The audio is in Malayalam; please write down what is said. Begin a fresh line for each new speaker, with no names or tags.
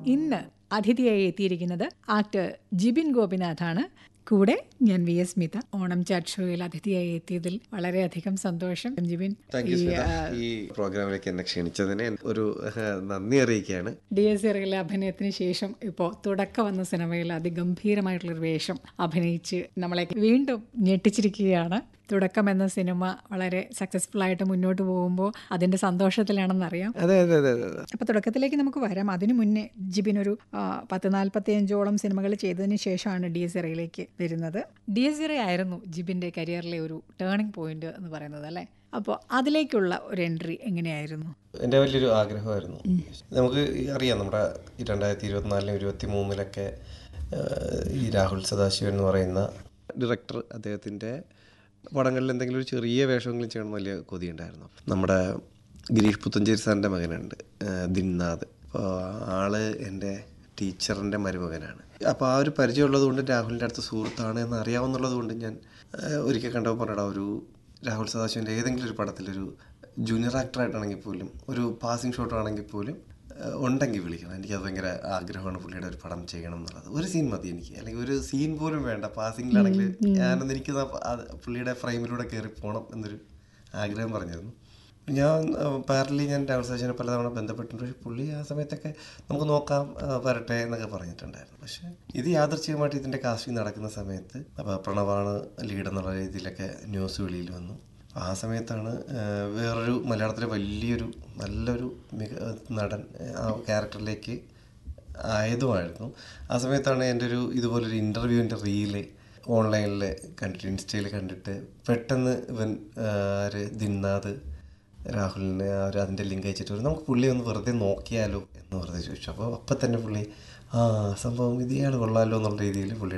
ഇന്ന് അതിഥിയായി എത്തിയിരിക്കുന്നത് ആക്ടർ ജിബിൻ ഗോപിനാഥാണ് കൂടെ ഞാൻ V S Smitha Onam chat ഷോയിൽ അതിഥിയായി എത്തിയതിൽ വളരെയധികം സന്തോഷം ജിബിൻ
താങ്ക് യു
ഈ,
സ്മിത
ആ,
ഈ പ്രോഗ്രാമിലേക്ക് എന്നെ ക്ഷണിച്ചതിന് ഒരു ഏഹ്, നന്ദി അറിയിക്കുകയാണ്
ഡി എസ് സിറിലെ അഭിനയത്തിന് ശേഷം ഇപ്പോൾ തുടക്കം വന്ന സിനിമയിൽ അതിഗംഭീരമായിട്ടുള്ളൊരു വേഷം അഭിനയിച്ച് നമ്മളെ വീണ്ടും ഞെട്ടിച്ചിരിക്കുകയാണ് തുടക്കം എന്ന സിനിമ വളരെ സക്സസ്ഫുൾ ആയിട്ട് മുന്നോട്ട് പോകുമ്പോൾ അതിൻ്റെ സന്തോഷത്തിലാണെന്നറിയാം
അതെ അതെ അതെ അതെ അതെ.
അപ്പോൾ തുടക്കത്തിലേക്ക് നമുക്ക് വരാം അതിനു മുന്നേ ജിബിൻ ഒരു ആ, പത്ത് നാൽപ്പത്തി അഞ്ചോളം സിനിമകൾ ചെയ്തതിന് ശേഷമാണ് ഡി എസ് ഇറയിലേക്ക് വരുന്നത് ഡി എസ് ഇറ ആയിരുന്നു ജിബിൻ്റെ കരിയറിലെ ഒരു ടേണിംഗ് പോയിന്റ് എന്ന് പറയുന്നത് അല്ലേ അപ്പോൾ അതിലേക്കുള്ള ഒരു എൻട്രി എങ്ങനെയായിരുന്നു
എൻ്റെ വലിയൊരു ആഗ്രഹമായിരുന്നു നമുക്ക് ഈ അറിയാം നമ്മുടെ ഈ രണ്ടായിരത്തി ഇരുപത്തിനാലിലും ഇരുപത്തി മൂന്നിലൊക്കെ ഈ രാഹുൽ സദാശിവൻ എന്ന് പറയുന്ന ഡയറക്ടർ അദ്ദേഹത്തിൻ്റെ പടങ്ങളിൽ എന്തെങ്കിലും ഒരു ചെറിയ വേഷമെങ്കിലും ചെയ്യണം വലിയ കൊതിയുണ്ടായിരുന്നു നമ്മുടെ ഗിരീഷ് പുത്തഞ്ചേരി സാറിൻ്റെ മകനുണ്ട് ഏഹ് ദിൻനാഥ് അപ്പോൾ ആള് എൻ്റെ ടീച്ചറിൻ്റെ മരുമകനാണ് അപ്പോൾ ആ ഒരു പരിചയമുള്ളത് കൊണ്ട് രാഹുലിൻ്റെ അടുത്ത സുഹൃത്താണ് എന്ന് അറിയാവുന്നുള്ളത് കൊണ്ട് ഞാൻ ഏഹ് ഒരിക്കൽ കണ്ടപ്പോൾ പറഞ്ഞടാ ഒരു രാഹുൽ സദാശിവൻ്റെ ഏതെങ്കിലും ഒരു പടത്തിലൊരു ജൂനിയർ ആക്ടറായിട്ടാണെങ്കിൽ പോലും ഒരു പാസിംഗ് ഷോട്ട് ആണെങ്കിൽ പോലും ഏഹ് ഉണ്ടെങ്കിൽ വിളിക്കണം എനിക്കത് ഭയങ്കര ആഗ്രഹമാണ് പുള്ളിയുടെ ഒരു പടം ചെയ്യണം എന്നുള്ളത് ഒരു സീൻ മതി എനിക്ക് അല്ലെങ്കിൽ ഒരു സീൻ പോലും വേണ്ട പാസിങ്ങിലാണെങ്കിൽ ഞാനൊന്ന് എനിക്ക് ആ പ- അത് പുള്ളിയുടെ ഫ്രെയിമിലൂടെ കയറി പോകണം എന്നൊരു ആഗ്രഹം പറഞ്ഞിരുന്നു ഞാൻ പാരലി ഞാൻ രാഹുൽ സദാശിവനെ പലതവണ ബന്ധപ്പെട്ടിട്ടുണ്ട് പക്ഷേ പുള്ളി ആ സമയത്തൊക്കെ നമുക്ക് നോക്കാം ആ, വരട്ടെ എന്നൊക്കെ പറഞ്ഞിട്ടുണ്ടായിരുന്നു പക്ഷേ ഇത് യാദർച്ഛികമായിട്ട് ഇതിൻ്റെ കാസ്റ്റിംഗ് നടക്കുന്ന സമയത്ത് അപ്പോൾ പ്രണവാണ് ലീഡ് എന്നുള്ള രീതിയിലൊക്കെ ന്യൂസ് വെളിയിൽ വന്നു ആ സമയത്താണ് ആ, വേറൊരു മലയാളത്തിലെ വലിയൊരു നല്ലൊരു മിക നടൻ ആ ക്യാരക്ടറിലേക്ക് ആയതുമായിരുന്നു ആ സമയത്താണ് എൻ്റെ ഒരു ഇതുപോലൊരു ഇൻ്റർവ്യൂവിൻ്റെ റീല് ഓൺലൈനിൽ കണ്ടിട്ട് ഇൻസ്റ്റയിൽ കണ്ടിട്ട് പെട്ടെന്ന് ഇവൻ ആ, ആര് ദിൻനാഥ് രാഹുലിനെ അവർ അതിൻ്റെ ലിങ്ക് അയച്ചിട്ട് വരും നമുക്ക് പുള്ളി ഒന്ന് വെറുതെ നോക്കിയാലോ എന്ന് വെറുതെ ചോദിച്ചു അപ്പോൾ അപ്പം തന്നെ പുള്ളി ആ സംഭവം ഇത് ഇയാൾ കൊള്ളാമല്ലോ എന്നുള്ള രീതിയിൽ പുള്ളിയുടെ